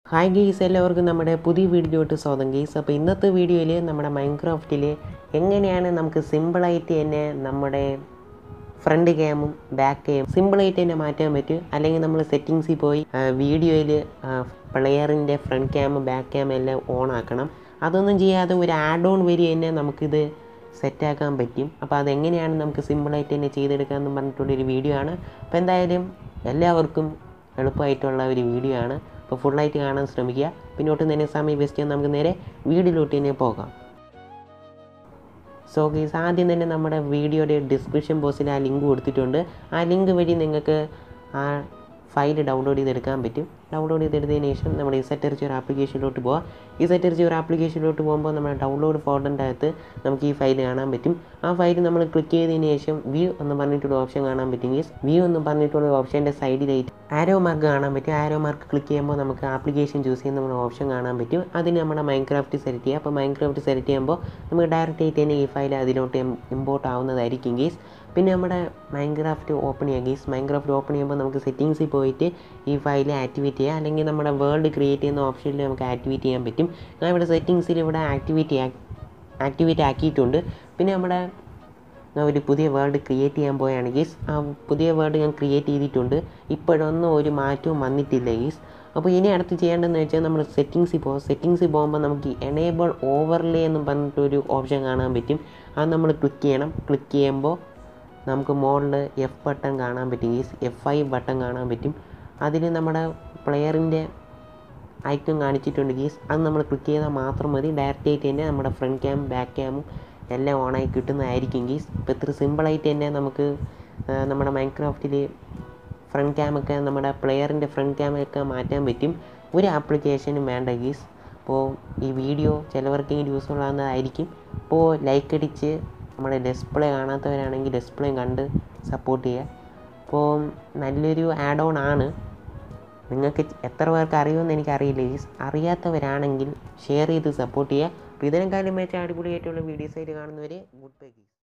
hi guys എല്ലാവർക്കും നമ്മുടെ പുതിയ വീഡിയോയിട്ട് സ്വാഗതം ഗെയ്സ് അപ്പോൾ ഇന്നത്തെ വീഡിയോയിൽ നമ്മുടെ മൈൻക്രാഫ്റ്റിൽ എങ്ങനെയാണ് നമുക്ക് സിമ്പിളായിട്ട് തന്നെ നമ്മുടെ ഫ്രണ്ട് ക്യാമും ബാക്ക് ക്യാം സിമ്പിളായിട്ട് തന്നെ മാറ്റാൻ പറ്റും അല്ലെങ്കിൽ നമ്മൾ സെറ്റിങ്സിൽ പോയി വീഡിയോയിൽ പ്ലെയറിൻ്റെ ഫ്രണ്ട് ക്യാമും ബാക്ക് ക്യാമും എല്ലാം ഓൺ ആക്കണം അതൊന്നും ചെയ്യാതെ ഒരു ആഡ് ഓൺ വഴി തന്നെ നമുക്കിത് സെറ്റാക്കാൻ പറ്റും അപ്പോൾ അതെങ്ങനെയാണ് നമുക്ക് സിമ്പിളായിട്ട് തന്നെ ചെയ്തെടുക്കാമെന്ന് പറഞ്ഞിട്ടുള്ളൊരു വീഡിയോ ആണ് അപ്പോൾ എന്തായാലും എല്ലാവർക്കും എളുപ്പമായിട്ടുള്ള ഒരു വീഡിയോ ആണ് അപ്പോൾ ഫുള്ളായിട്ട് കാണാൻ ശ്രമിക്കുക പിന്നെ ഒട്ടും തന്നെ സമയം വേസ്റ്റ് ചെയ്യാൻ നമുക്ക് നേരെ വീഡിയോയിലോട്ട് തന്നെ പോകാം സോ ഗീസ് ആദ്യം തന്നെ നമ്മുടെ വീഡിയോയുടെ ഡിസ്ക്രിപ്ഷൻ ബോക്സിൽ ആ ലിങ്ക് കൊടുത്തിട്ടുണ്ട് ആ ലിങ്ക് വഴി നിങ്ങൾക്ക് ആ ഫയൽ ഡൗൺലോഡ് ചെയ്തെടുക്കാൻ പറ്റും ഡൗൺലോഡ് ചെയ്തെടുത്തതിന് ശേഷം നമ്മുടെ ഇസറ്ററിച്ച് ഒരു ആപ്ലിക്കേഷനിലോട്ട് പോകാം ഇസറ്ററിച്ച് ഒരു ആപ്ലിക്കേഷനിലോട്ട് പോകുമ്പോൾ നമ്മുടെ ഡൗൺലോഡ് ഫോൾഡറിൻ്റെ അകത്ത് നമുക്ക് ഈ ഫയൽ കാണാൻ പറ്റും ആ ഫയൽ നമ്മൾ ക്ലിക്ക് ചെയ്തതിന് ശേഷം വ്യൂ എന്ന് പറഞ്ഞിട്ടുള്ള ഓപ്ഷൻ കാണാൻ പറ്റും ഗീസ് വ്യൂ എന്ന് പറഞ്ഞിട്ടുള്ള ഓപ്ഷൻ്റെ സൈഡിലായിട്ട് ആരോ മാർക്ക് കാണാൻ പറ്റും ആരോ മാർക്ക് ക്ലിക്ക് ചെയ്യുമ്പോൾ നമുക്ക് ആപ്ലിക്കേഷൻ ചൂസ് ചെയ്യുന്ന നമ്മുടെ ഓപ്ഷൻ കാണാൻ പറ്റും അതിന് നമ്മുടെ മൈൻക്രാഫ്റ്റ് സെലക്ട് ചെയ്യുക അപ്പോൾ മൈൻക്രാഫ്റ്റ് സെലക്ട് ചെയ്യുമ്പോൾ നമുക്ക് ഡയറക്റ്റ് ആയിട്ട് തന്നെ ഈ ഫയൽ അതിലോട്ട് ഇമ്പോർട്ട് ആവുന്നതായിരിക്കും ഗീസ് പിന്നെ നമ്മുടെ മൈൻക്രാഫ്റ്റ് ഓപ്പൺ ചെയ്യുക ഗീസ് മൈൻക്രാഫ്റ്റ് ഓപ്പൺ ചെയ്യുമ്പോൾ നമുക്ക് സെറ്റിങ്സിൽ പോയിട്ട് ഈ ഫയൽ ആക്ടിവേറ്റ് ചെയ്യുക അല്ലെങ്കിൽ നമ്മുടെ വേൾഡ് ക്രിയേറ്റ് ചെയ്യുന്ന ഓപ്ഷനിൽ നമുക്ക് ആക്ടിവേറ്റ് ചെയ്യാൻ പറ്റും ഞാൻ ഇവിടെ സെറ്റിങ്സിൽ ഇവിടെ ആക്ടിവേറ്റ് ആക്ടിവേറ്റ് ആക്കിയിട്ടുണ്ട് പിന്നെ നമ്മുടെ ഞാൻ ഒരു പുതിയ വേർഡ് ക്രിയേറ്റ് ചെയ്യാൻ പോവുകയാണ് ഗീസ് ആ പുതിയ വേർഡ് ഞാൻ ക്രിയേറ്റ് ചെയ്തിട്ടുണ്ട് ഇപ്പോഴൊന്നും ഒരു മാറ്റവും വന്നിട്ടില്ല ഗീസ് അപ്പോൾ ഇനി അടുത്ത് ചെയ്യേണ്ടതെന്ന് വെച്ചാൽ നമ്മൾ സെറ്റിങ്സിൽ പോകും സെറ്റിങ്സിൽ പോകുമ്പോൾ നമുക്ക് എനേബിൾ ഓവർലേ എന്ന് പറഞ്ഞിട്ടൊരു ഓപ്ഷൻ കാണാൻ പറ്റും അത് നമ്മൾ ക്ലിക്ക് ചെയ്യണം ക്ലിക്ക് ചെയ്യുമ്പോൾ നമുക്ക് മുകളിൽ എഫ് ബട്ടൺ കാണാൻ പറ്റും ഗീസ് എഫ് ഐ ബട്ടൺ കാണാൻ പറ്റും അതിൽ നമ്മുടെ പ്ലെയറിൻ്റെ ഐക്കൺ കാണിച്ചിട്ടുണ്ട് ഗീസ് അത് നമ്മൾ ക്ലിക്ക് ചെയ്താൽ മാത്രം മതി ഡയറക്റ്റ് ആയിട്ട് തന്നെ നമ്മുടെ ഫ്രണ്ട് ക്യാം ബാക്ക് ക്യാമും എല്ലാം ഓണായി കിട്ടുന്നതായിരിക്കും ഗീസ് ഇപ്പോൾ ഇത്ര സിമ്പിളായിട്ട് തന്നെ നമുക്ക് നമ്മുടെ മൈൻക്രാഫ്റ്റിൽ ഫ്രണ്ട് ക്യാമൊക്കെ നമ്മുടെ പ്ലെയറിൻ്റെ ഫ്രണ്ട് ക്യാമൊക്കെ മാറ്റാൻ പറ്റും ഒരു ആപ്ലിക്കേഷനും വേണ്ട ഗീസ് അപ്പോൾ ഈ വീഡിയോ ചിലവർക്കെങ്കിലും യൂസ്ഫുൾ ആകുന്നതായിരിക്കും അപ്പോൾ ലൈക്ക് അടിച്ച് നമ്മുടെ ഡിസ്പ്ലേ കാണാത്തവരാണെങ്കിൽ ഡിസ്പ്ലേ കണ്ട് സപ്പോർട്ട് ചെയ്യുക അപ്പോൾ നല്ലൊരു ആഡ് ഓൺ ആണ് നിങ്ങൾക്ക് എത്ര പേർക്ക് അറിയുമെന്ന് എനിക്കറിയില്ല ഗീസ് അറിയാത്തവരാണെങ്കിൽ ഷെയർ ചെയ്ത് സപ്പോർട്ട് ചെയ്യുക അപ്പോൾ ഇതിനെക്കാളും വെച്ച അടിപൊളിയായിട്ടുള്ള വീഡിയോസ് ആയിട്ട് കാണുന്നവരെ ഗുഡ് ബൈ ഗീസ്